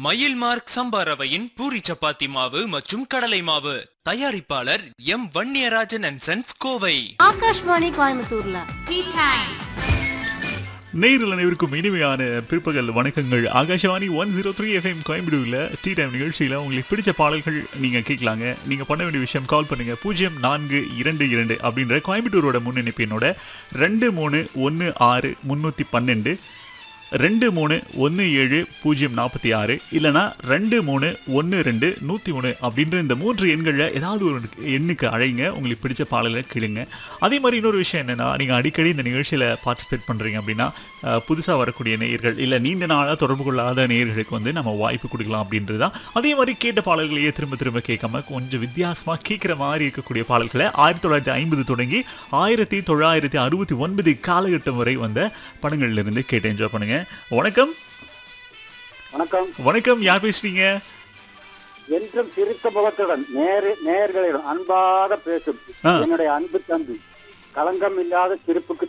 மயில் மார்க் சம்பா ரவையின் பூரி சப்பாத்தி மாவு மற்றும் கடலை மாவு தயாரிப்பாளர் M Vanniyarajan and sons Kovai Akashvani கோயம்புத்தூர்ல நேரில் அனைவருக்கும் இனிமையான பிற்பகல் வணக்கங்கள் Akashvani one zero three FM கோயம்புத்தூரில் டீ டைம் நிகழ்ச்சியில் உங்களுக்கு பிடிச்ச பாடல்கள் நீங்கள் கேட்கலாங்க நீங்கள் பண்ண வேண்டிய விஷயம் கால் பண்ணுங்கள் பூஜ்ஜியம் நான்கு இரண்டு இரண்டு அப்படின்ற கோயம்புத்தூரோட முன்னணிப்பு என்னோட ரெண்டு மூணு ஒன்று ஆறு முந்நூற்றி பன்னெண்டு ரெண்டு மூணு ஒன்று ஏழு பூஜ்ஜியம் நாற்பத்தி ஆறு இல்லைனா ரெண்டு மூணு ஒன்று ரெண்டு நூற்றி ஒன்று அப்படின்ற இந்த மூன்று எண்களில் ஏதாவது ஒரு எண்ணுக்கு அழைங்க உங்களுக்கு பிடிச்ச பாடலை கேளுங்க அதே மாதிரி இன்னொரு விஷயம் என்னென்னா நீங்கள் அடிக்கடி இந்த நிகழ்ச்சியில் பார்ட்டிசிபேட் பண்ணுறீங்க அப்படின்னா புதுசாக வரக்கூடிய நேயர்கள் இல்லை நீண்ட நாளாக தொடர்பு கொள்ளாத நேயர்களுக்கு வந்து நம்ம வாய்ப்பு கொடுக்கலாம் அப்படின்றது தான் அதே மாதிரி கேட்ட பாடல்களையே திரும்ப திரும்ப கேட்காம கொஞ்சம் வித்தியாசமாக கேட்குற மாதிரி இருக்கக்கூடிய பாடல்களை ஆயிரத்தி தொள்ளாயிரத்தி ஐம்பது தொடங்கி ஆயிரத்தி தொள்ளாயிரத்தி அறுபத்தி ஒன்பது காலகட்டம் வரை வந்த படங்கள்ல இருந்து கேட்டு என்ஜாய் பண்ணுங்க வணக்கம் வணக்கம் வணக்கம் யார் பேசுறீங்க என்றும் சிரித்த முகத்துடன் நேரு நேர்களிடம் அன்பாக பேசும் ஆ. என்னுடைய அன்பு தம்பி களங்கம் இல்லாத சிரிப்புக்கு